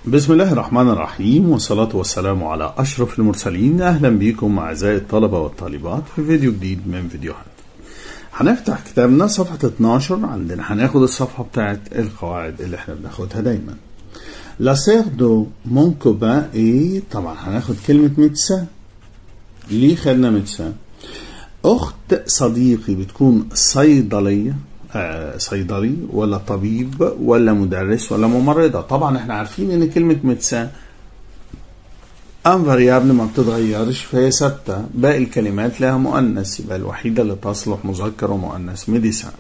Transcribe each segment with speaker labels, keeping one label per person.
Speaker 1: بسم الله الرحمن الرحيم والصلاة والسلام على أشرف المرسلين أهلا بكم أعزائي الطلبة والطالبات في فيديو جديد من فيديوهات هنفتح كتابنا صفحة 12 عندنا هناخد الصفحة بتاعت القواعد اللي احنا بناخدها دايما La sœur de mon copain est طبعا هناخد كلمة ميدسان ليه خدنا ميدسان أخت صديقي بتكون صيدلية آه، صيدلي ولا طبيب ولا مدرس ولا ممرضة طبعا احنا عارفين ان كلمة ميدسان انفاريابل ما بتتغيرش فهي ثابتة باقي الكلمات لها مؤنث يبقى الوحيدة اللي تصلح مذكر ومؤنث ميديسان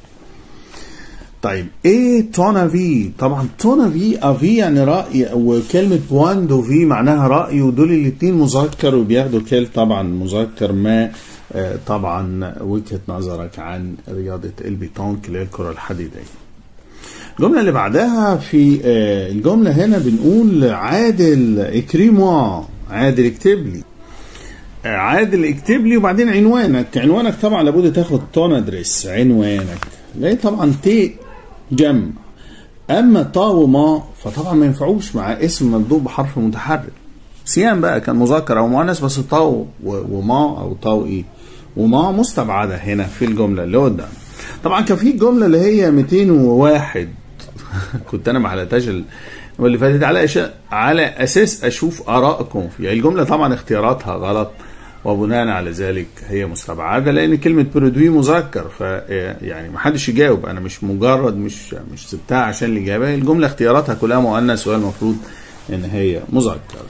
Speaker 1: طيب ايه تونافي طبعا تونافي افي يعني راي وكلمه بوان دو في معناها راي ودول الاثنين مذكر وبياخدوا كل طبعا مذكر ما آه، طبعا وجهه نظرك عن رياضه البيتونك اللي هي الكره الحديديه الجمله اللي بعدها في آه، الجمله هنا بنقول عادل اكريموا عادل اكتب لي آه، عادل اكتب لي وبعدين عنوانك عنوانك طبعا لابد تاخد تون ادريس عنوانك لان طبعا تي جمع اما طا وما فطبعا ما ينفعوش مع اسم مبدوء بحرف متحرك سيان بقى كان مذكر او مؤنث بس طا و- وما او طا وايه وما مستبعده هنا في الجمله اللي قدام طبعا كان في الجمله اللي هي 201 كنت انا ما حلقتهاش ال- واللي فاتت على أش... على اساس اشوف ارائكم فيها الجمله طبعا اختياراتها غلط وبناء على ذلك هي مستبعده لان كلمه برودوي مذكر ف يعني ما حدش يجاوب انا مش مجرد مش مش سبتها عشان الاجابه الجمله اختياراتها كلها مؤنث وهي المفروض ان هي مذكر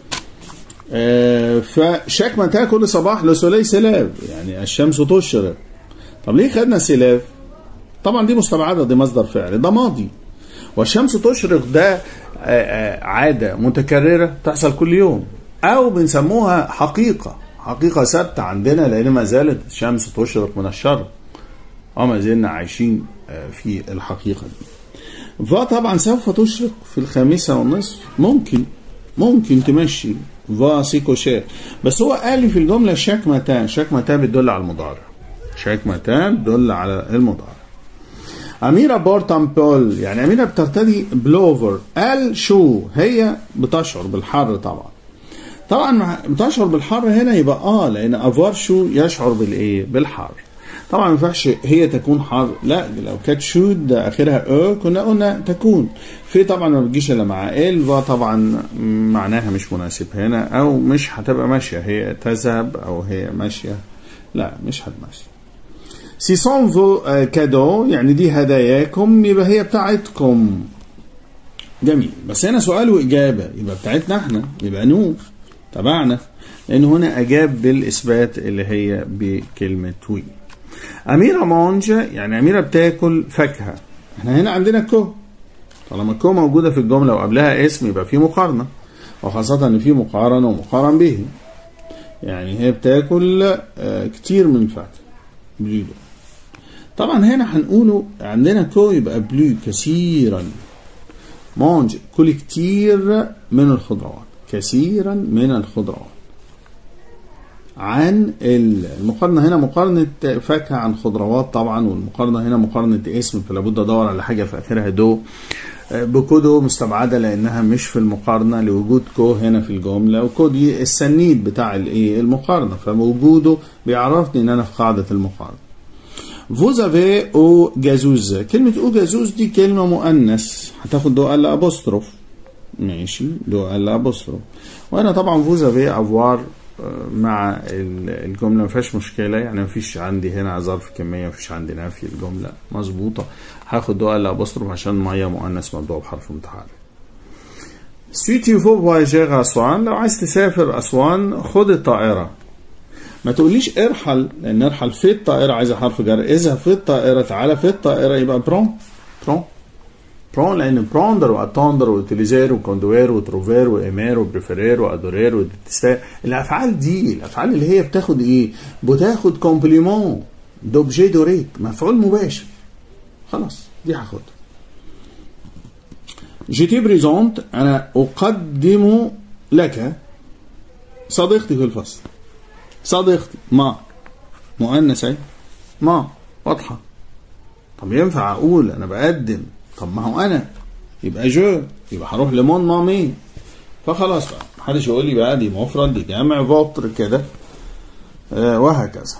Speaker 1: آه، فشاك متى كل صباح لسولي سلاف يعني الشمس تشرق طب ليه خدنا سلاف طبعا دي مستبعده دي مصدر فعل ده ماضي والشمس تشرق ده آه، آه، عاده متكرره تحصل كل يوم او بنسموها حقيقه حقيقه ثابته عندنا لان ما زالت الشمس تشرق من الشرق وما زلنا عايشين آه، في الحقيقه دي فطبعا سوف تشرق في الخامسة والنصف ممكن ممكن تمشي فا سيكوشير بس هو قال لي في الجملة شاك متان شاك متان بتدل على المضارع شاك متان بتدل على المضارع أميرة بورتان بول يعني أميرة بترتدي بلوفر قال شو هي بتشعر بالحر طبعا طبعا مع- بتشعر بالحر هنا يبقى اه لان افار شو يشعر بالايه بالحر طبعا ما ينفعش هي تكون حر لا لو كانت شود ده اخرها او كنا قلنا تكون في طبعا ما بتجيش الا مع ال فطبعا معناها مش مناسب هنا او مش هتبقى ماشيه هي تذهب او هي ماشيه لا مش هتمشي سي سون فو آه، كادو يعني دي هداياكم يبقى هي بتاعتكم جميل بس هنا سؤال واجابه يبقى بتاعتنا احنا يبقى نو تبعنا لان هنا اجاب بالاثبات اللي هي بكلمه وي اميره مونج يعني اميره بتاكل فاكهه احنا هنا عندنا كو طالما كو موجوده في الجمله وقبلها اسم يبقى في مقارنه وخاصه ان في مقارنه ومقارن به يعني هي بتاكل آه، كتير من الفاكهه بلو طبعا هنا هنقوله عندنا كو يبقى بلو كثيرا مانج كل كتير من الخضروات كثيرا من الخضروات عن المقارنة هنا مقارنة فاكهة عن خضروات طبعا والمقارنة هنا مقارنة اسم فلا بد ادور على حاجة في اخرها دو بكودو مستبعدة لانها مش في المقارنة لوجود كو هنا في الجملة وكو دي السنيد بتاع الايه المقارنة فوجوده بيعرفني ان انا في قاعدة المقارنة Vous avez au جازوز كلمة او جازوز دي كلمة مؤنث هتاخد دو ال ابوستروف ماشي دو ال ابوستروف وانا طبعا فوز افي افوار مع ال- الجملة ما فيهاش مشكلة يعني ما فيش عندي هنا ظرف كمية ما فيش عندي نفي الجملة مظبوطة هاخد دو ال ابوستروف عشان مية مؤنث مبدوء بحرف متحرك سويتي فو فواياجير اسوان لو عايز تسافر اسوان خد الطائرة ما تقوليش ارحل لان ارحل في الطائرة عايزة حرف جر اذهب في الطائرة تعالى في الطائرة يبقى برون برون برون لان بروندر واتوندر وتيليزير وكوندوير وتروفير وايمير وبريفيرير وادورير وديتستير الافعال دي الافعال اللي هي بتاخد ايه بتاخد كومبليمون دوبجي دوريك مفعول مباشر خلاص دي هاخدها جيتي بريزونت انا اقدم لك صديقتي في الفصل صديقتي ما مؤنث اهي ما واضحه طب ينفع اقول انا بقدم طب ما هو انا يبقى جو يبقى هروح لمون مامي فخلاص بقى محدش يقول لي بقى دي مفرد دي جمع فوتر كده آه وهكذا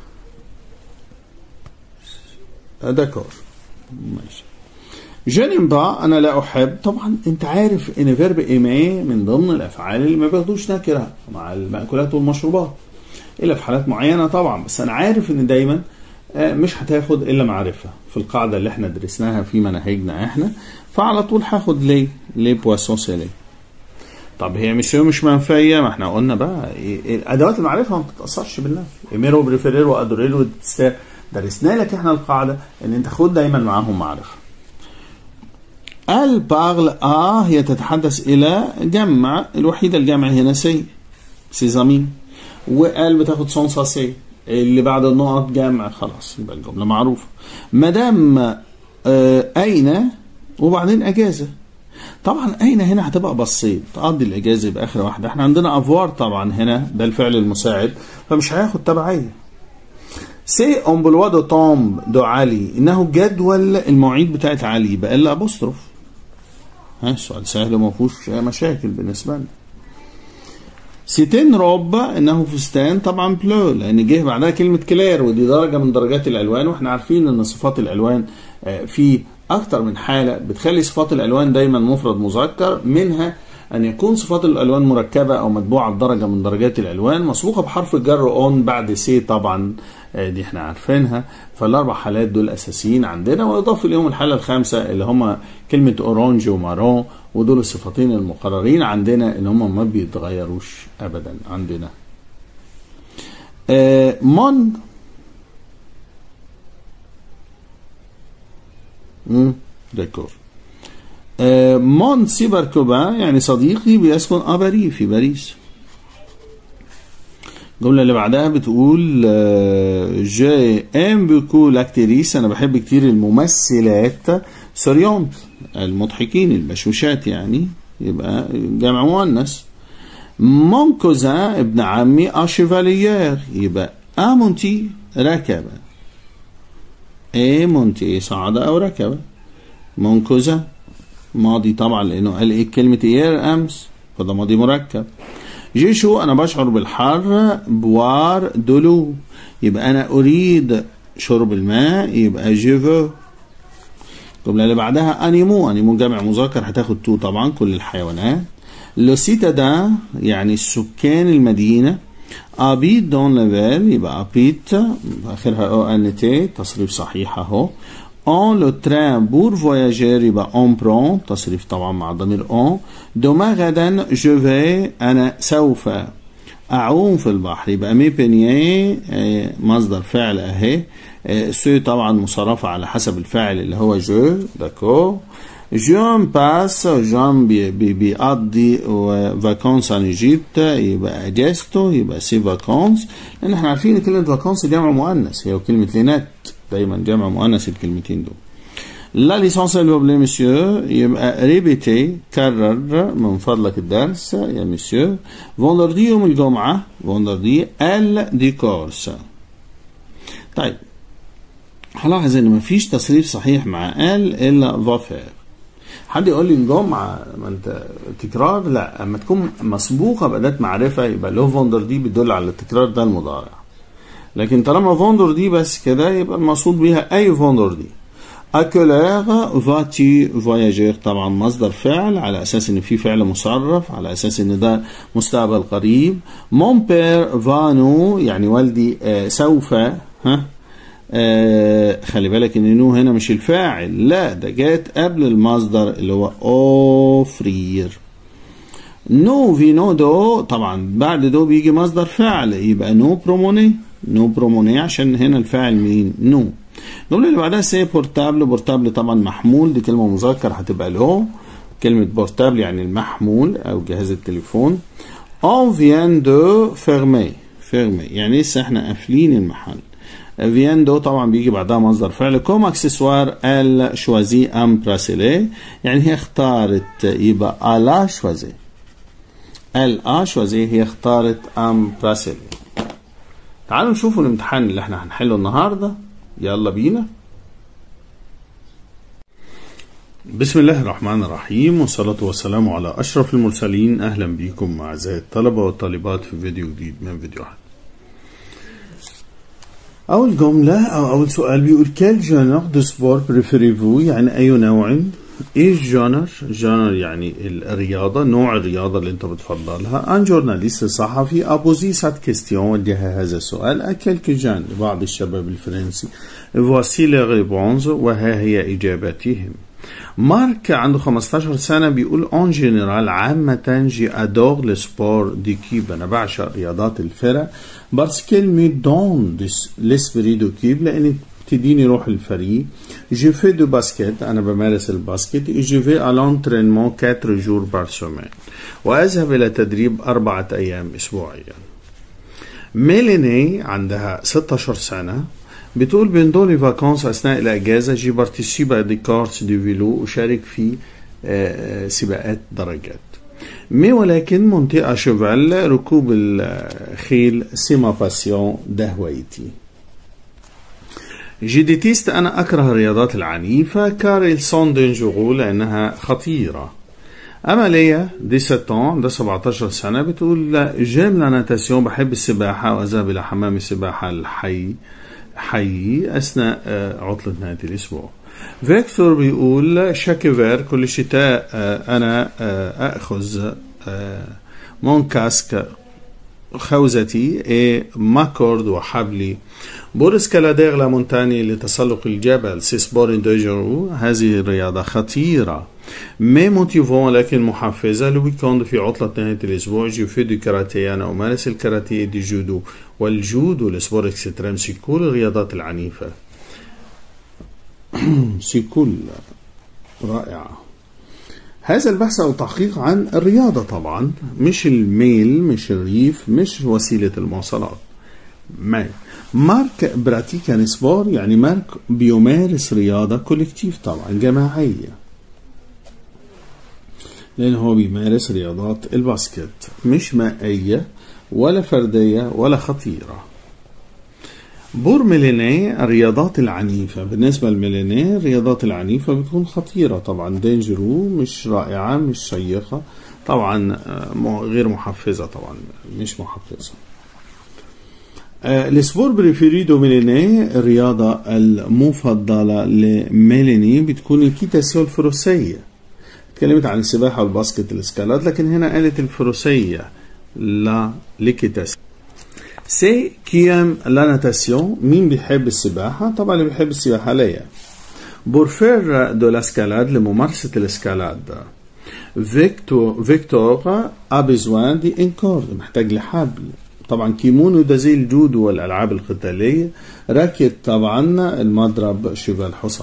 Speaker 1: داكور ماشي جنم با انا لا احب طبعا انت عارف ان فيرب ايمي من ضمن الافعال اللي ما بياخدوش نكره مع المأكولات والمشروبات الا في حالات معينه طبعا بس انا عارف ان دايما مش هتاخد الا معرفه في القاعده اللي احنا درسناها في مناهجنا احنا فعلى طول هاخد ليه ليه بواسون سيلي طب هي ميسيو مش منفيه ما احنا قلنا بقى ادوات المعرفه ما بتتاثرش بالنفي ايميرو بريفيريرو ادوريرو درسنا لك احنا القاعده ان انت خد دايما معاهم معرفه ال بارل اه هي تتحدث الى جمع الوحيده الجمع هنا سي سيزامين وال بتاخد سون ساسي اللي بعد النقط جمع خلاص يبقى الجمله معروفه مدام آه اين وبعدين اجازه طبعا اين هنا هتبقى بسيط تقضي الاجازه باخر واحده احنا عندنا افوار طبعا هنا ده الفعل المساعد فمش هياخد تبعيه سي امبلوا دو تومب دو علي انه جدول المواعيد بتاعت علي بقى لها ابوستروف ها السؤال سهل وما فيهوش مشاكل بالنسبه لنا سيتين روب انه فستان طبعا بلو لان جه بعدها كلمه كلير ودي درجه من درجات الالوان واحنا عارفين ان صفات الالوان في اكتر من حاله بتخلي صفات الالوان دايما مفرد مذكر منها ان يكون صفات الالوان مركبه او متبوعه بدرجه من درجات الالوان مسبوقه بحرف جر اون بعد سي طبعا دي احنا عارفينها فالاربع حالات دول اساسيين عندنا واضاف اليهم الحاله الخامسه اللي هم كلمه اورانج ومارون ودول الصفتين المقررين عندنا ان هم ما بيتغيروش ابدا عندنا آه مون داكور آه مون سيبر كوبا يعني صديقي بيسكن اباري في باريس الجملة اللي بعدها بتقول جي ام بوكو لاكتريس انا بحب كتير الممثلات سوريونت المضحكين البشوشات يعني يبقى جمع مؤنث مون كوزان ابن عمي اشيفاليير يبقى امونتي ركب ايه مونتي صعد او ركب مون كوزان ماضي طبعا لانه قال ايه كلمة اير امس فده ماضي مركب جيشو انا بشعر بالحر بوار دولو يبقى انا اريد شرب الماء يبقى جيفو الجمله اللي بعدها انيمو انيمو جمع مذكر هتاخد تو طبعا كل الحيوانات لو سيتادان يعني السكان المدينه ابيت دون لافيل يبقى ابيت اخرها او ان تي تصريف صحيح اهو on le train pour voyager يبقى on prend تصريف طبعا مع ضمير on demain غدا je vais أنا سوف أعوم في البحر يبقى مي بينيي مصدر فعل أهي سو طبعا مصرفة على حسب الفاعل اللي هو جو داكو جون باس جون بي بي بيقضي فاكونس ان ايجيبت يبقى اجازته يبقى سي فاكونس لان احنا عارفين ان كلمه فاكونس جمع مؤنث هي وكلمه لينات دايما جمع مؤنث الكلمتين دول لا ليسانس لي مسيو يبقى ريبيتي كرر من فضلك الدرس يا مسيو فوندردي يوم الجمعة فوندردي ال دي كورس طيب هلاحظ ان مفيش تصريف صحيح مع ال الا فافير حد يقول لي الجمعة ما انت تكرار لا اما تكون مسبوقة بأداة معرفة يبقى لو فوندر دي بتدل على التكرار ده المضارع لكن طالما فوندر دي بس كده يبقى المقصود بيها اي فوندر دي أكولير فاتي فواياجير طبعا مصدر فعل على أساس إن في فعل مصرف على أساس إن ده مستقبل قريب مون بير فانو يعني والدي آه سوف ها آه خلي بالك إن نو هنا مش الفاعل لا ده جات قبل المصدر اللي هو أوفرير نو في نو دو طبعا بعد دو بيجي مصدر فعل يبقى نو بروموني نو بروموني عشان هنا الفاعل مين نو الجملة اللي بعدها سي بورتابل بورتابل طبعا محمول دي كلمة مذكر هتبقى له كلمة بورتابل يعني المحمول أو جهاز التليفون on vient de fermer fermer يعني لسه احنا قافلين المحل vient de طبعا بيجي بعدها مصدر فعل كوم اكسسوار ال شوازي ام براسيلي يعني هي اختارت يبقى الا شوازي ال ا شوازي هي اختارت ام براسيلي تعالوا نشوفوا الامتحان اللي احنا هنحله النهارده يلا بينا بسم الله الرحمن الرحيم والصلاة والسلام على أشرف المرسلين أهلا بكم أعزائي الطلبة والطالبات في فيديو جديد من فيديوهات أول جملة أو أول سؤال بيقول كال جانر دو سبور بريفيريفو يعني أي نوع ايش جانر جانر يعني الرياضة نوع الرياضة اللي انت بتفضلها ان جورناليست صحفي ابوزي سات كيستيون وجه هذا السؤال اكلك جان بعض الشباب الفرنسي فواسي لي ريبونز وها هي اجاباتهم مارك عنده 15 سنة بيقول اون جنرال عامة جي ادور لو سبور ديكيب انا بعشق رياضات الفرق باسكيل مي دون لسبري دوكيب لان بتديني روح الفريق جو في دو باسكت انا بمارس الباسكت جو في à l'entraînement 4 جور بار سومين واذهب الى تدريب اربعة ايام اسبوعيا ميليني عندها 16 سنة بتقول بين لي فاكونس اثناء الاجازة جي بارتيسيبا دي كارتس دي فيلو اشارك في سباقات درجات مي ولكن منطقة شوفال ركوب الخيل سيما باسيون ده هوايتي جيديتيست أنا أكره الرياضات العنيفة كار السون دينجورو لأنها خطيرة أما ليا دي 7 عندها 17 سنة بتقول لا جيم لا ناتاسيون بحب السباحة وأذهب إلى حمام السباحة الحي حي أثناء عطلة نهاية الأسبوع فيكتور بيقول شاكيفير كل شتاء أنا أخذ مون كاسك خوذتي اي ماكورد وحبلي بور اسكالادير لا مونتاني لتسلق الجبل سي سبور دوجرو هذه الرياضة خطيرة مي موتيفون لكن محفزة الويكوند في عطلة نهاية الأسبوع جو في دو كاراتيه أنا أمارس الكاراتيه دي جودو والجودو السبور اكستريم سي كل الرياضات العنيفة سي كل رائعة هذا البحث أو التحقيق عن الرياضة طبعا مش الميل مش الريف مش وسيلة المواصلات ما مارك براتيكان سبور يعني مارك بيمارس رياضة كولكتيف طبعا جماعية لأن هو بيمارس رياضات الباسكت مش مائية ولا فردية ولا خطيرة بور ميليني الرياضات العنيفة بالنسبة للميليني الرياضات العنيفة بتكون خطيرة طبعا دينجرو مش رائعة مش شيقة طبعا غير محفزة طبعا مش محفزة السبور بريفيري دو ميليني الرياضة المفضلة لميليني بتكون الكيتاسيو الفروسية اتكلمت عن السباحة والباسكت الاسكالات لكن هنا قالت الفروسية لا لكيتاسيو سي كيام لا ناتاسيون مين بيحب السباحة طبعا اللي بيحب السباحة ليا بورفير دو لاسكالاد لممارسة الاسكالاد فيكتور فيكتور ا بيزوان دي انكورد محتاج لحبل طبعا كيمونو ده زي الجودو والالعاب القتاليه راكت طبعا المضرب شبال حصان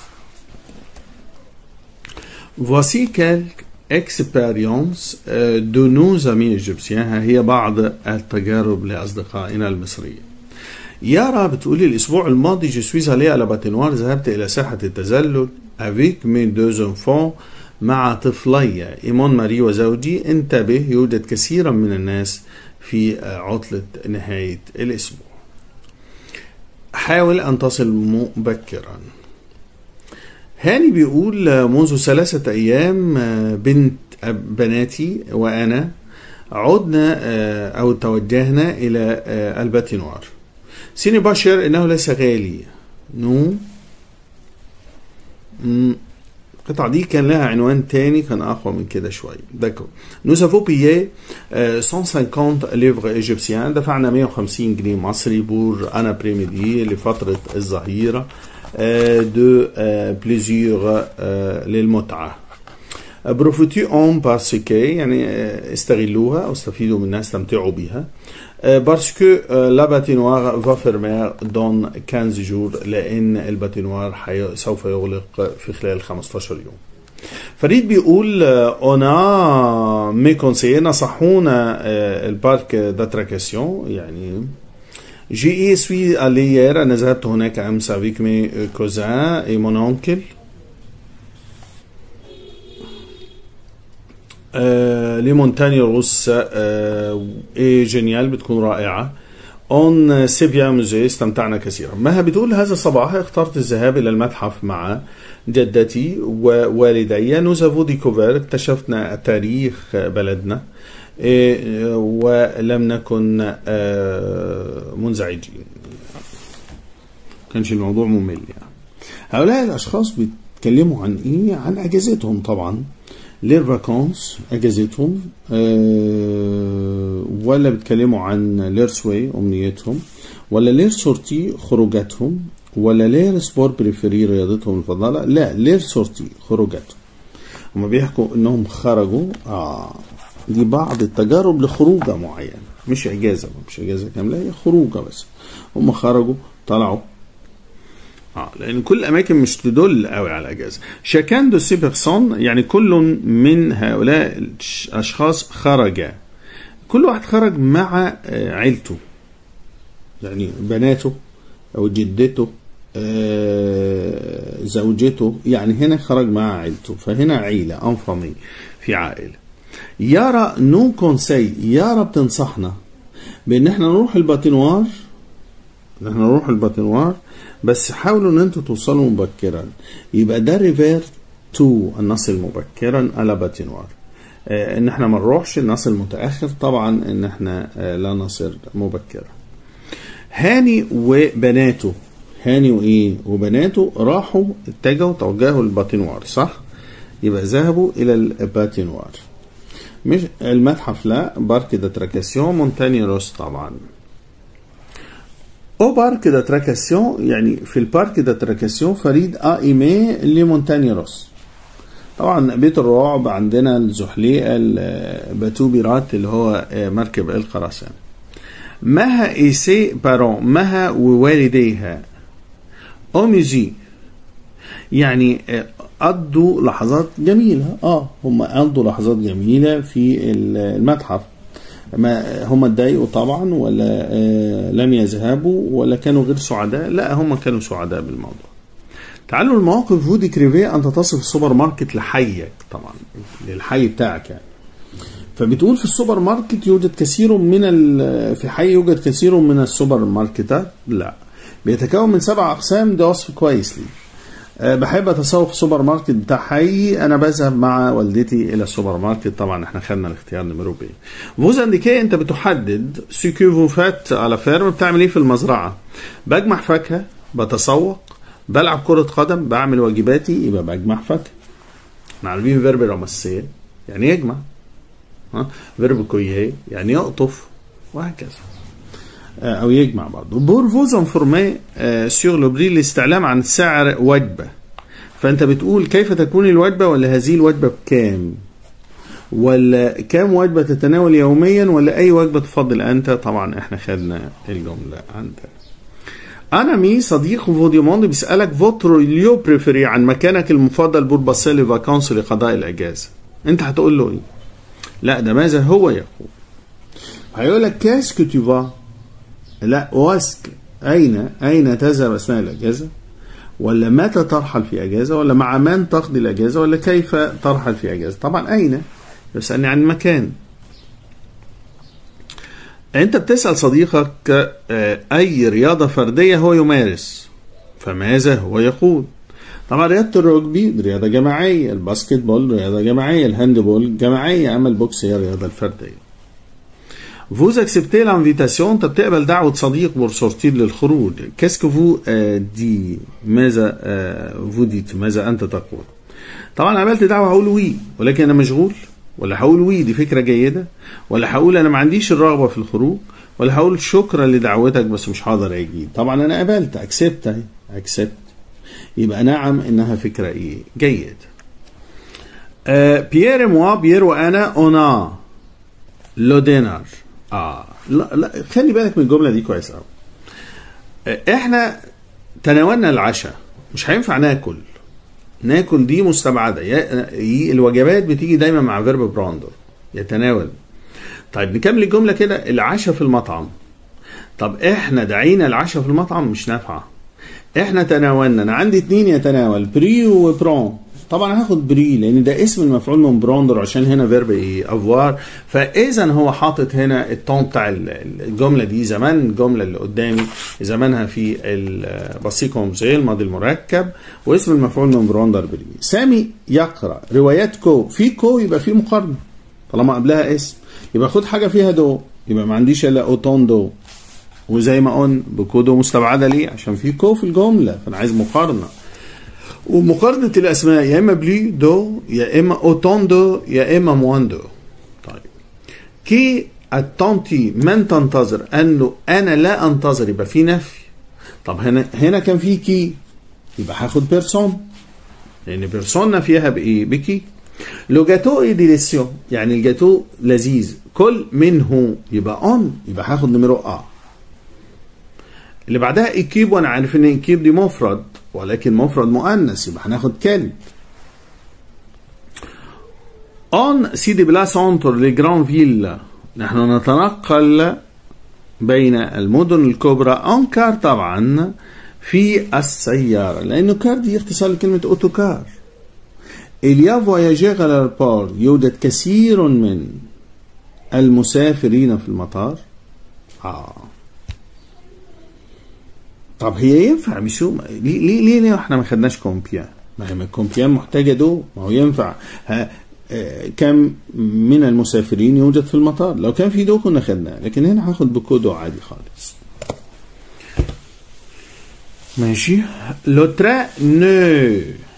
Speaker 1: Voici quelques expériences de nos amis égyptiens ها هي بعض التجارب لأصدقائنا المصريين يارا بتقولي الأسبوع الماضي جو سويز عليه على باتنوار ذهبت إلى ساحة التزلج avec mes deux enfants مع طفلي إيمون ماري وزوجي انتبه يوجد كثيرا من الناس في عطلة نهاية الأسبوع حاول أن تصل مبكرا هاني بيقول منذ ثلاثة أيام بنت بناتي وأنا عدنا أو توجهنا إلى الباتينوار سيني باشر إنه ليس غالي نو القطعة دي كان لها عنوان تاني كان أقوى من كده شوية داكو nous avons payé 150 livres égyptiens دفعنا 150 جنيه مصري بور أنا بريميدي لفترة الظهيرة دو بليزيور للمتعة بروفيتي اون باسكي يعني استغلوها او استفيدوا منها استمتعوا بها باسكو لا باتينوار فا فيرمير دون 15 جور لان الباتينوار سوف يغلق في خلال 15 يوم فريد بيقول انا مي كونسيي نصحونا البارك داتراكاسيون يعني جي اي سوي اليير انا ذهبت هناك امس افيك مي كوزان اي مون اونكل آه لي مونتاني روس آه اي جينيال بتكون رائعة اون سيبيا موزي استمتعنا كثيرا مها بتقول هذا الصباح اخترت الذهاب الى المتحف مع جدتي ووالدي نوزافو ديكوفير اكتشفنا تاريخ بلدنا إيه، ولم نكن آه، منزعجين كانش الموضوع ممل يعني هؤلاء الاشخاص بيتكلموا عن ايه عن اجازتهم طبعا لير فاكونس اجازتهم أه ولا بيتكلموا عن لير سوي امنيتهم ولا لير سورتي خروجاتهم ولا لير سبور بريفيري رياضتهم المفضله لا لير سورتي خروجاتهم هما بيحكوا انهم خرجوا اه دي بعض التجارب لخروجه معينه مش اجازه مش اجازه كامله هي خروجه بس هم خرجوا طلعوا اه لان كل الاماكن مش تدل قوي على الاجازه شاكان دو سي بيرسون يعني كل من هؤلاء الاشخاص خرج كل واحد خرج مع عيلته يعني بناته او جدته زوجته يعني هنا خرج مع عيلته فهنا عيلة ان فامي في عائلة يارا نو كونسي يارا بتنصحنا بان احنا نروح الباتينوار ان احنا نروح الباتينوار بس حاولوا ان انتوا توصلوا مبكرا يبقى ده ريفير تو ان نصل مبكرا على باتينوار آه ان احنا ما نروحش نصل متاخر طبعا ان احنا آه لا نصل مبكرا هاني وبناته هاني وايه وبناته راحوا اتجهوا توجهوا للباتينوار صح يبقى ذهبوا الى الباتينوار مش المتحف لا بارك داتراكاسيون مونتاني روس طبعا او بارك داتراكاسيون يعني في البارك داتراكاسيون فريد ا ايمي لمونتاني روس طبعا بيت الرعب عندنا الزحليقه الباتوبيرات اللي هو مركب القراصنة مها ايسي بارون مها ووالديها اوميزي يعني قضوا لحظات جميلة اه هم قضوا لحظات جميلة في المتحف ما هم اتضايقوا طبعا ولا آه لم يذهبوا ولا كانوا غير سعداء لا هم كانوا سعداء بالموضوع تعالوا المواقف فودي كريفيه انت تصف السوبر ماركت لحيك طبعا للحي بتاعك يعني فبتقول في السوبر ماركت يوجد كثير من في حي يوجد كثير من السوبر ماركتات لا بيتكون من سبع اقسام ده وصف كويس لي أه بحب اتسوق في السوبر ماركت بتاع حي انا بذهب مع والدتي الى السوبر ماركت طبعا احنا خدنا الاختيار نمرو بي فوز انديكي انت بتحدد سيكو فو فات على فيرم بتعمل ايه في المزرعه بجمع فاكهه بتسوق بلعب كرة قدم بعمل واجباتي يبقى بجمع فاكهة احنا عارفين فيرب رمسية يعني يجمع ها فيرب كويه يعني يقطف وهكذا او يجمع برضه بور فوز انفورمي سيغ لوبري الاستعلام عن سعر وجبه فانت بتقول كيف تكون الوجبه ولا هذه الوجبه بكام ولا كام وجبه تتناول يوميا ولا اي وجبه تفضل انت طبعا احنا خدنا الجمله عندك انا مي صديق فوديوموند بيسالك فوتر ليو بريفيري عن مكانك المفضل بور باسيلي فاكونس لقضاء الاجازه انت هتقول له ايه لا ده ماذا هو يقول هيقول لك كاسكو تو فا لا واسك أين أين تذهب أثناء الأجازة ولا متى ترحل في أجازة ولا مع من تقضي الأجازة ولا كيف ترحل في أجازة طبعا أين يسألني عن المكان أنت بتسأل صديقك أي رياضة فردية هو يمارس فماذا هو يقول طبعا رياضة الرugby رياضة جماعية الباسكت بول رياضة جماعية الهاند بول جماعية أما البوكس هي الرياضة الفردية Vous acceptez l'invitation انت بتقبل دعوة صديق بور سورتير للخروج كاسكو فو دي ماذا فو ديت ماذا انت تقول طبعا قابلت دعوة هقول وي ولكن انا مشغول ولا هقول وي دي فكرة جيدة ولا هقول انا ما عنديش الرغبة في الخروج ولا هقول شكرا لدعوتك بس مش حاضر اجي طبعا انا قابلت اكسبت اهي اكسبت يبقى نعم انها فكرة ايه جيد آه بيير موا بيير وانا انا لو دينار اه لا لا خلي بالك من الجمله دي كويس قوي احنا تناولنا العشاء مش هينفع ناكل ناكل دي مستبعده الوجبات بتيجي دايما مع فيرب براندر يتناول طيب نكمل الجمله كده العشاء في المطعم طب احنا دعينا العشاء في المطعم مش نافعه احنا تناولنا انا عندي اتنين يتناول بري وبرون طبعا هاخد بري لان ده اسم المفعول من براندر عشان هنا فيرب ايه افوار فاذا هو حاطط هنا التون بتاع الجمله دي زمان الجمله اللي قدامي زمانها في الباسيكوم زي الماضي المركب واسم المفعول من براندر بري سامي يقرا روايات كو في كو يبقى في مقارنه طالما قبلها اسم يبقى خد حاجه فيها دو يبقى ما عنديش الا اوتون دو وزي ما قلنا بكودو مستبعده ليه عشان في كو في الجمله فانا عايز مقارنه ومقارنة الأسماء يا إما بلي دو يا إما أوتون دو يا إما موان دو طيب كي التونتي من تنتظر أنه أنا لا أنتظر يبقى في نفي طب هنا هنا كان في كي يبقى هاخد بيرسون لأن بيرسون نفيها بإيه؟ بكي لو جاتو اي ديليسيون يعني الجاتو لذيذ كل منه يبقى اون يبقى هاخد نمرو ا اللي بعدها ايكيب وانا عارف ان ايكيب دي مفرد ولكن مفرد مؤنث يبقى هناخد كلب اون سي دي بلاس اونتر لي جران فيلا نحن نتنقل بين المدن الكبرى اون كار طبعا في السيارة لأنه كار دي اختصار لكلمة أوتوكار إليا فواياجير على البار يوجد كثير من المسافرين في المطار آه طب هي ينفع مشو ليه ليه ليه, ليه احنا ما خدناش كومبيان؟ ما هي كومبيان محتاجه دو ما هو ينفع ها كم من المسافرين يوجد في المطار لو كان في دو كنا خدناه لكن هنا هاخد بكودو عادي خالص ماشي لو ترا نو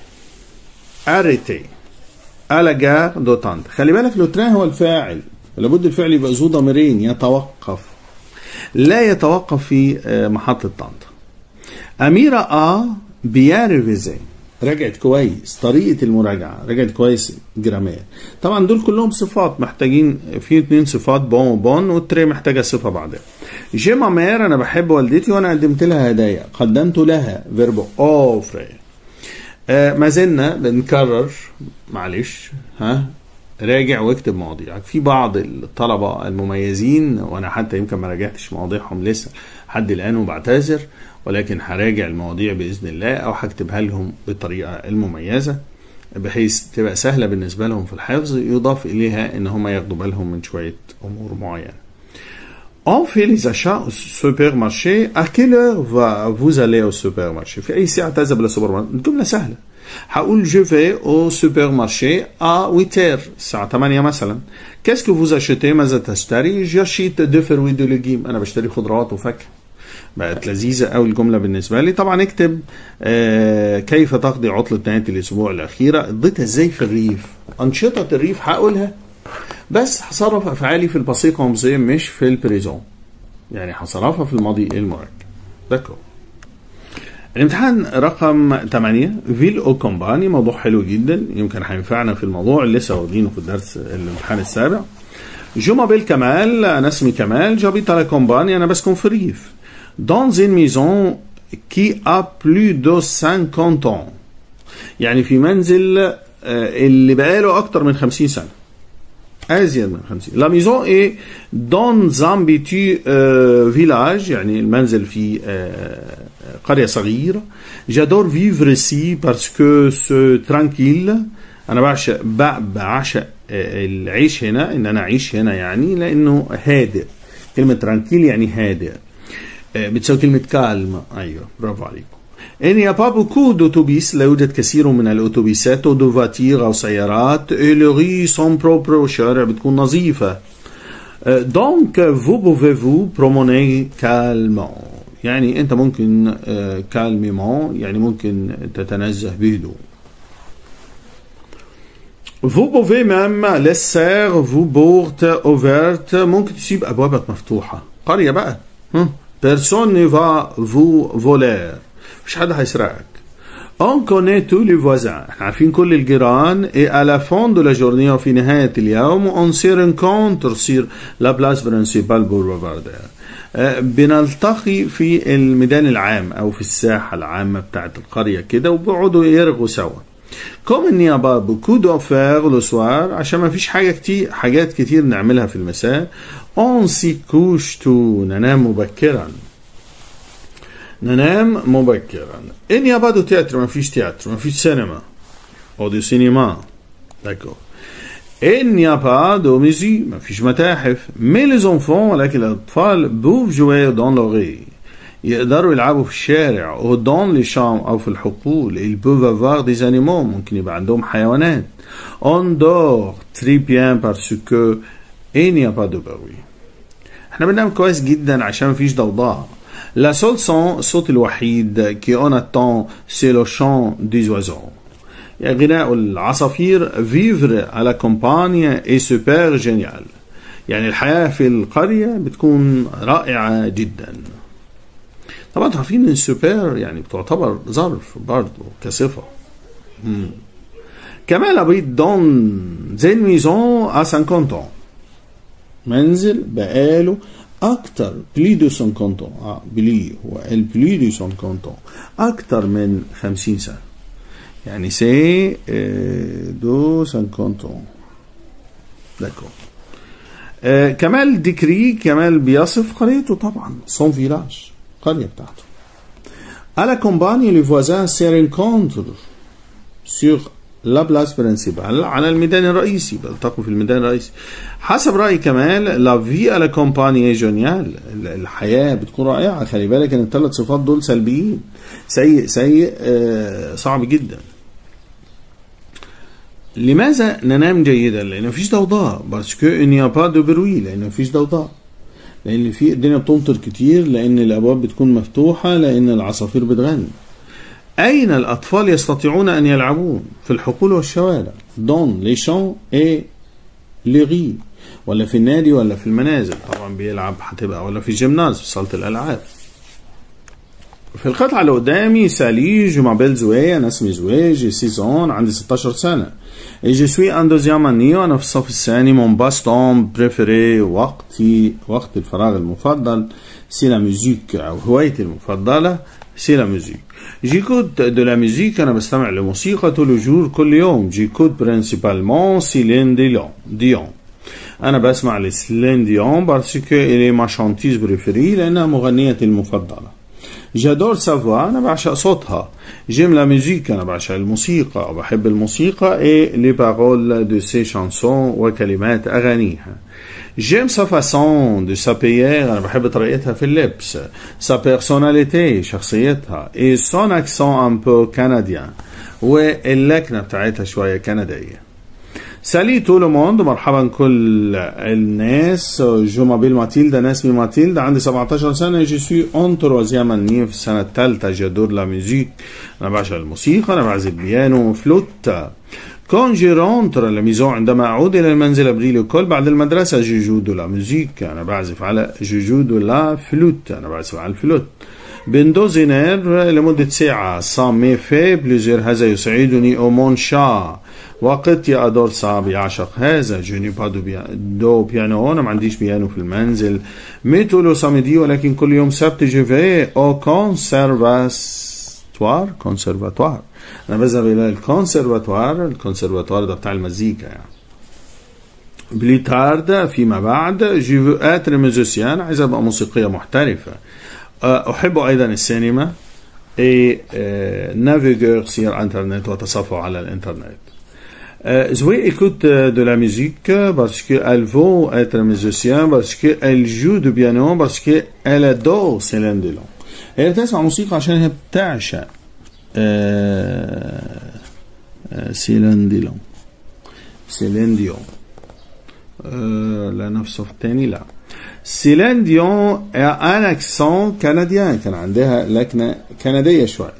Speaker 1: اريتي على جار دوتانت خلي بالك لو ترا هو الفاعل لابد الفعل يبقى ذو ضميرين يتوقف لا يتوقف في محطة طنطا أميرة آ بيان ريفيزي رجعت كويس طريقة المراجعة رجعت كويس جرامير طبعا دول كلهم صفات محتاجين في اتنين صفات بون وبون والتري محتاجة صفة بعدها جي مامير أنا بحب والدتي وأنا قدمت لها هدايا قدمت لها فيربو أوفري آه ما زلنا بنكرر معلش ها راجع واكتب مواضيعك في بعض الطلبة المميزين وانا حتى يمكن ما راجعتش مواضيعهم لسه لحد الان وبعتذر ولكن هراجع المواضيع باذن الله او هكتبها لهم بالطريقة المميزة بحيث تبقى سهلة بالنسبة لهم في الحفظ يضاف اليها ان هم ياخدوا بالهم من شوية امور معينة On fait les achats au supermarché. À quelle heure va vous aller au supermarché? في أي ساعة تذهب إلى السوبر ماركت؟ الجملة سهلة. هقول جو في au supermarché à 8 heures الساعة 8 مثلا. Qu'est-ce que vous achetez؟ ماذا تشتري؟ J'achète deux fruits de légumes. أنا بشتري خضروات وفاكهة. بقت لذيذة أوي الجملة بالنسبة لي طبعا اكتب آه كيف تقضي عطلة نهاية الأسبوع الأخيرة قضيتها إزاي في الريف أنشطة الريف هقولها بس هصرف افعالي في الباسي كومبزي مش في البريزون يعني هصرفها في الماضي المركب داكو الامتحان رقم 8 فيل او كومباني موضوع حلو جدا يمكن هينفعنا في الموضوع اللي لسه واخدينه في الدرس الامتحان السابع جو مابيل كمال انا اسمي كمال جابيت على كومباني انا بسكن في الريف dans une maison qui a plus de 50 ans يعني في منزل اللي بقاله اكتر من 50 سنه ازيد من 50 لا ميزون اي دون زان بيتي فيلاج يعني المنزل في uh, قريه صغيره جادور فيفر سي باسكو سو ترانكيل انا بعشق بعشق العيش هنا ان انا اعيش هنا يعني لانه هادئ كلمه ترانكيل يعني هادئ بتساوي كلمه كالم ايوه برافو عليكم Il n'y a pas beaucoup d'autobus لا يوجد كثير من الأتوبيسات أو دوفاتير أو سيارات et les rues sont propres والشوارع بتكون نظيفة donc vous pouvez vous promener calmement يعني أنت ممكن calmement يعني ممكن تتنزه بهدوء Vous pouvez même laisser vos portes ouvertes ممكن تسيب أبوابك مفتوحة قرية بقى personne ne va vous voler مفيش حد هيسرقك On connaît tous les voisins احنا عارفين كل الجيران et à la fin de la journée وفي نهاية اليوم on se rencontre sur la place principale boulevardaire بنلتقي في الميدان العام او في الساحة العامة بتاعت القرية كده وبيقعدوا يرغوا سوا كوم ان يابا بوكو دو افير لو سوار عشان ما فيش حاجة كتير حاجات كتير نعملها في المساء on s'y couche tout ننام مبكرا ننام مبكرا ان يابادو تياتر ما فيش تياتر ما فيش سينما او دو سينما داكور Il n'y a pas de musée, ما فيش متاحف. Mais les enfants, ولكن الأطفال بوف jouer dans l'oreille. يقدروا يلعبوا في الشارع او dans les chambres أو في الحقول. Ils peuvent avoir des animaux, ممكن يبقى عندهم حيوانات. On dort très bien parce que il n'y a pas de bruit. احنا بننام كويس جدا عشان مفيش ضوضاء. La seule son, الصوت الوحيد qui on attend, c'est le chant des oiseaux. يعني غناء العصافير vivre à la campagne est super génial. يعني الحياة في القرية بتكون رائعة جدا. طبعا انتوا عارفين ان سوبر يعني بتعتبر ظرف برضه كصفة. مم. كمال habite dans une maison à 50 ans. منزل بقاله أكتر بلي دو 50 ans آه بلي هو البلي دو 50 ans أكتر من 50 سنة يعني سي دو 50 ans داكور آه كمال ديكري كمال بيصف قريته طبعا سون فيلاج قرية بتاعته À la campagne, les voisins se rencontrent sur لا بلاس برنسيبال على الميدان الرئيسي بيلتقوا في الميدان الرئيسي حسب رأي كمال لا في على كومباني جونيال الحياة بتكون رائعة خلي بالك ان الثلاث صفات دول سلبيين سيء سيء آه صعب جدا لماذا ننام جيدا لان مفيش ضوضاء باسكو ان يا با دو بروي لان مفيش ضوضاء لان في الدنيا بتمطر كتير لان الابواب بتكون مفتوحه لان العصافير بتغني أين الأطفال يستطيعون أن يلعبون في الحقول والشوارع دون لي شون اي لغي ولا في النادي ولا في المنازل طبعا بيلعب هتبقى ولا في جيمناز في صالة الألعاب في القطعة اللي قدامي سالي جو مابيل زوي أنا اسمي زوي جي سيزون عندي 16 سنة اي جو سوي ان دوزيام اني وانا في الصف الثاني مون باستون بريفيري وقتي وقت الفراغ المفضل سي لا ميوزيك او هوايتي المفضلة سي لا ميوزيك جيكوت دو لا ميوزيك انا بستمع لموسيقى طول جور كل يوم جيكوت برينسيبالمون سيلين ديلون ديون انا بسمع لسيلين ديون باسكو الي ما شانتيز بريفيري لانها مغنيتي المفضله جادور سافوا انا بعشق صوتها جيم لا ميوزيك انا بعشق الموسيقى وبحب الموسيقى اي لي بارول دو سي شانسون وكلمات اغانيها جيم سا فاسون دو سابيير انا بحب طريقتها في اللبس سا بيرسوناليتي شخصيتها اي سون اكسون ان بو كنديان واللكنه بتاعتها شويه كنديه سالي تو لو موند مرحبا كل الناس جو مابيل ماتيلدا انا اسمي ماتيلدا عندي 17 سنه جو سوي اون تروازيام اني في السنه الثالثه جادور لا ميوزيك انا بعشق الموسيقى انا بعزف بيانو فلوت كون جي رونتر لا ميزون عندما اعود الى المنزل ابري لوكول بعد المدرسه جوجو دو لا ميوزيك انا بعزف على جوجو دو لا فلوت انا بعزف على الفلوت بين دوزينير لمدة ساعة سان مي في بليزير هذا يسعدني أو مون شا وقت يا أدور صعب يعشق هذا جوني با دو, بيا دو بيانو أنا ما عنديش بيانو في المنزل ميتو لو سامدي ولكن كل يوم سبت جو في أو كونسيرفاتوار كونسيرفاتوار أنا بذهب إلى الكونسيرفاتوار الكونسيرفاتوار ده بتاع المزيكا يعني بلي تارد فيما بعد جو اتر ميوزيسيان عايز ابقى موسيقيه محترفه احب ايضا السينما اي نافيغور سير انترنت وتصفح على الانترنت Zoé écoute de la musique parce qu'elle veut être musicien, parce qu'elle joue du piano, parce qu'elle adore Céline Dion. هي بتسمع موسيقى عشان هي بتعشق سيلين ديلون سيلين ديون لا نفسه الثاني لا سيلين ديون ان اكسون كنديان كان عندها لكنه كنديه شويه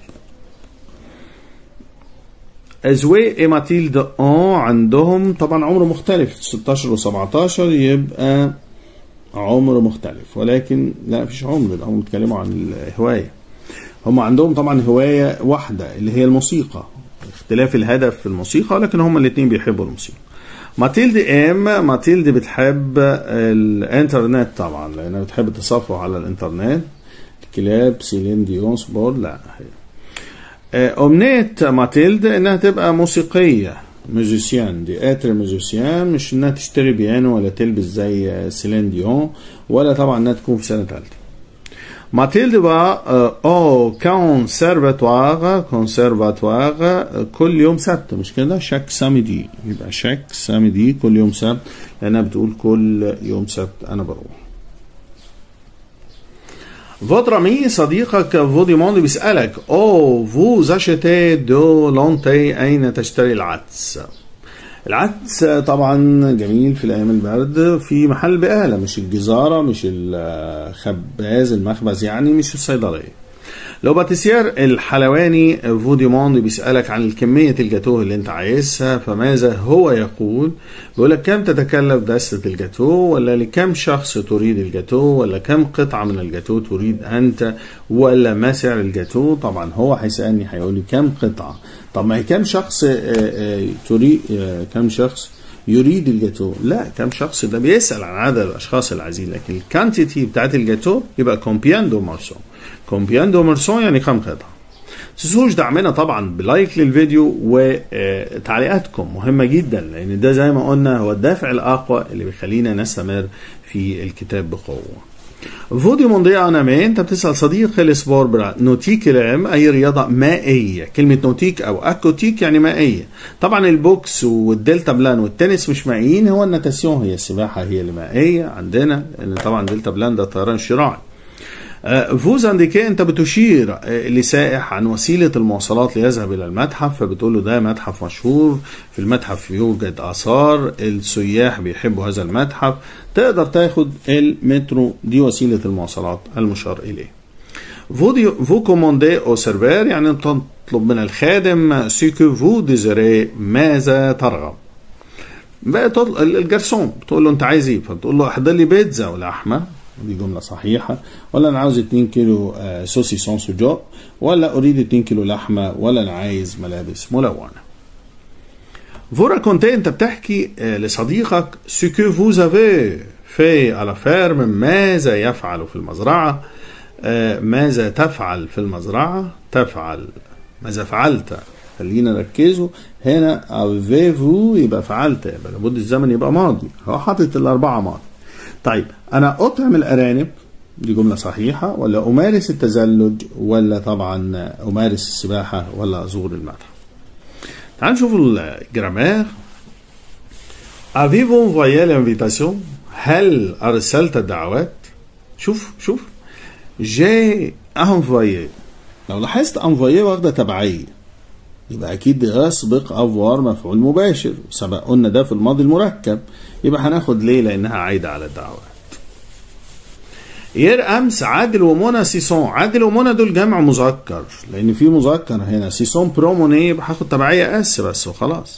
Speaker 1: ازوي اي ماتيلد اون عندهم طبعا عمر مختلف 16 و17 يبقى عمر مختلف ولكن لا مفيش عمر ده هم بيتكلموا عن الهوايه هم عندهم طبعا هوايه واحده اللي هي الموسيقى اختلاف الهدف في الموسيقى ولكن هم الاثنين بيحبوا الموسيقى ماتيلد ام ماتيلد بتحب الانترنت طبعا لانها بتحب التصفح على الانترنت كلاب سيلين ديون سبور لا هي أمنية ماتيلد إنها تبقى موسيقية ميوزيسيان دي اتر ميوزيسيان مش إنها تشتري بيانو ولا تلبس زي سيلين ديون ولا طبعا إنها تكون في سنة تالتة ماتيلد va euh, au conservatoire conservatoire euh, كل يوم سبت مش كده شاك سامدي يبقى شاك سامدي كل يوم سبت لانها بتقول كل يوم سبت انا بروح Votre ami صديقك فوديموند بيسألك او vous achetez de لونتي أين تشتري العدس؟ العدس طبعا جميل في الايام البرد في محل بقاله مش الجزاره مش الخباز المخبز يعني مش الصيدليه لو باتيسير الحلواني فوديموند بيسألك عن الكمية الجاتوه اللي انت عايزها فماذا هو يقول بيقول لك كم تتكلف دستة الجاتوه ولا لكم شخص تريد الجاتوه ولا كم قطعة من الجاتوه تريد انت ولا ما سعر الجاتوه طبعا هو هيسألني هيقول لي كم قطعة طب ما هي كم شخص تريد كم شخص يريد الجاتوه لا كم شخص ده بيسأل عن عدد الاشخاص اللي عايزين لكن الكانتيتي بتاعت الجاتوه يبقى كومبيان دو مارسون كومبيان دو مارسون يعني كم قطعة تنسوش دعمنا طبعا بلايك للفيديو وتعليقاتكم مهمة جدا لان ده زي ما قلنا هو الدافع الاقوى اللي بيخلينا نستمر في الكتاب بقوة فودي مونديا انا مين انت بتسال صديق السبور برا نوتيك العلم اي رياضه مائيه كلمه نوتيك او اكوتيك يعني مائيه طبعا البوكس والدلتا بلان والتنس مش مائيين هو النتاسيون هي السباحه هي اللي مائيه عندنا لان طبعا دلتا بلان ده طيران شراعي فوز انديكي انت بتشير لسائح عن وسيله المواصلات ليذهب الى المتحف فبتقول له ده متحف مشهور في المتحف يوجد اثار السياح بيحبوا هذا المتحف تقدر تاخد المترو دي وسيله المواصلات المشار اليه فو فو كوموندي او سيرفير يعني تطلب من الخادم سيكو فو ديزيري ماذا ترغب بقى الجرسون بتقول له انت عايز ايه فبتقول له احضر لي بيتزا ولحمه دي جملة صحيحة ولا أنا عاوز 2 كيلو سوسيسون سجق ولا أريد 2 كيلو لحمة ولا أنا عايز ملابس ملونة فورا كنت أنت بتحكي لصديقك سو كو فوز افي في على فيرم ماذا يفعل في المزرعة ماذا تفعل في المزرعة تفعل ماذا فعلت خلينا نركزوا هنا افيفو يبقى فعلت يبقى لابد الزمن يبقى ماضي هو حاطط الأربعة ماضي طيب انا اطعم الارانب دي جملة صحيحة ولا أمارس التزلج ولا طبعا أمارس السباحة ولا أزور المتحف تعال نشوف الجرامير Avez-vous envoyé l'invitation هل أرسلت الدعوات شوف شوف جي envoyé لو لاحظت envoyé واخدة تبعية يبقى أكيد يسبق أفوار مفعول مباشر سبق قلنا ده في الماضي المركب يبقى هناخد ليه لأنها عايدة على الدعوات ير امس عادل ومنى سيسون عادل ومنى دول جمع مذكر لان في مذكر هنا سيسون بروموني يبقى هاخد تبعيه اس بس وخلاص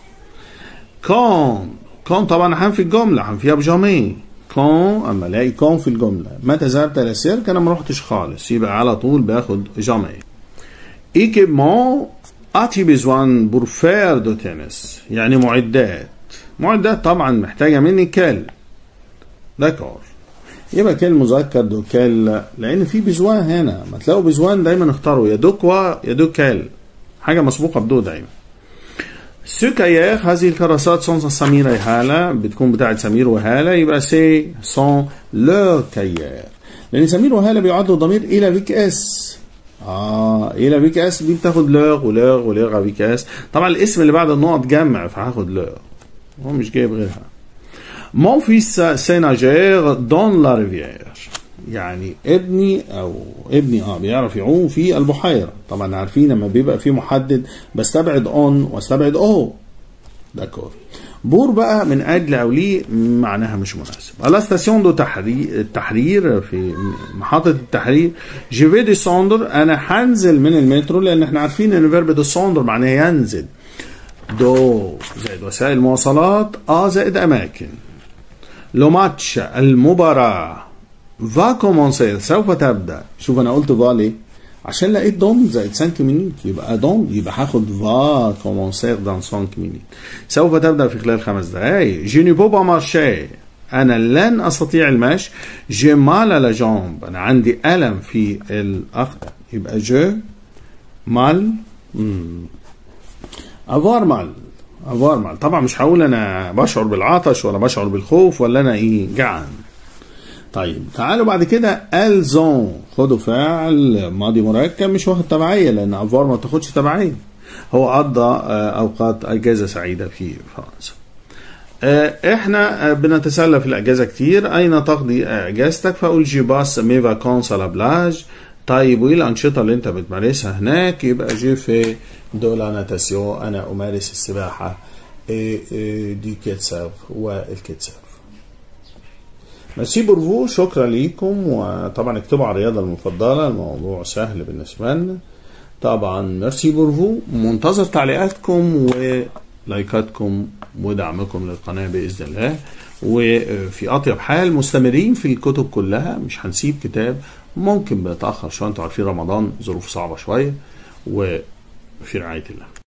Speaker 1: كون كون طبعا هنفي الجمله هنفيها بجامي كون اما الاقي كون في الجمله متى ذهبت الى السيرك انا ما رحتش خالص يبقى على طول باخد جامي ايكيبمون اتي بيزوان بور فير دو تنس يعني معدات معدات طبعا محتاجه مني كال داكور يبقى كال مذكر دو كال لان في بزوان هنا ما تلاقوا بزوان دايما اختاروا يا دوكوا يا دوكال حاجه مسبوقه بدو دايما سوكايير هذه الكراسات سون سميرة هالة بتكون بتاعت سمير وهالة يبقى سي سون لو كايير لان سمير وهالة بيعدوا ضمير الى فيك اس اه الى فيك اس دي بتاخد لوغ ولوغ ولوغ فيك اس طبعا الاسم اللي بعد النقط جمع فهاخد لوغ هو مش جايب غيرها Mon fils sait nager dans la rivière. يعني ابني او ابني اه بيعرف يعوم في البحيره طبعا عارفين لما بيبقى في محدد بستبعد اون واستبعد او داكور بور بقى من اجل او ليه معناها مش مناسب على ستاسيون دو تحرير التحرير في محطه التحرير جيفي دي سوندر انا هنزل من المترو لان احنا عارفين ان فيرب دو سوندر معناه ينزل دو زائد وسائل مواصلات اه زائد اماكن لو ماتش المباراة فا كومونسير سوف تبدا شوف انا قلت فا ليه عشان لقيت دون زائد 5 مينيت يبقى دون يبقى هاخد فا كومونسير دان 5 مينيت سوف تبدا في خلال خمس دقائق جي ني بو با مارشي انا لن استطيع المشي جي مال لا جامب انا عندي الم في الاقدام يبقى جو مال افوار مال افوار مال طبعا مش هقول انا بشعر بالعطش ولا بشعر بالخوف ولا انا ايه جعان طيب تعالوا بعد كده الزون خدوا فعل ماضي مركب مش واخد تبعيه لان افوار ما تاخدش تبعيه هو قضى آه، اوقات اجازه سعيده في فرنسا آه، احنا آه، بنتسلى في الاجازه كتير اين تقضي اجازتك فاقول جي باس مي فاكونس على بلاج طيب وايه الانشطه اللي انت بتمارسها هناك يبقى جي في دو لا ناتاسيون انا امارس السباحه إيه إيه دي كيتساف والكيتساف ميرسي بورفو شكرا ليكم وطبعا اكتبوا على الرياضه المفضله الموضوع سهل بالنسبه لنا طبعا ميرسي بورفو منتظر تعليقاتكم ولايكاتكم ودعمكم للقناه باذن الله وفي اطيب حال مستمرين في الكتب كلها مش هنسيب كتاب ممكن بنتاخر شويه انتوا عارفين رمضان ظروف صعبه شويه وفي رعايه الله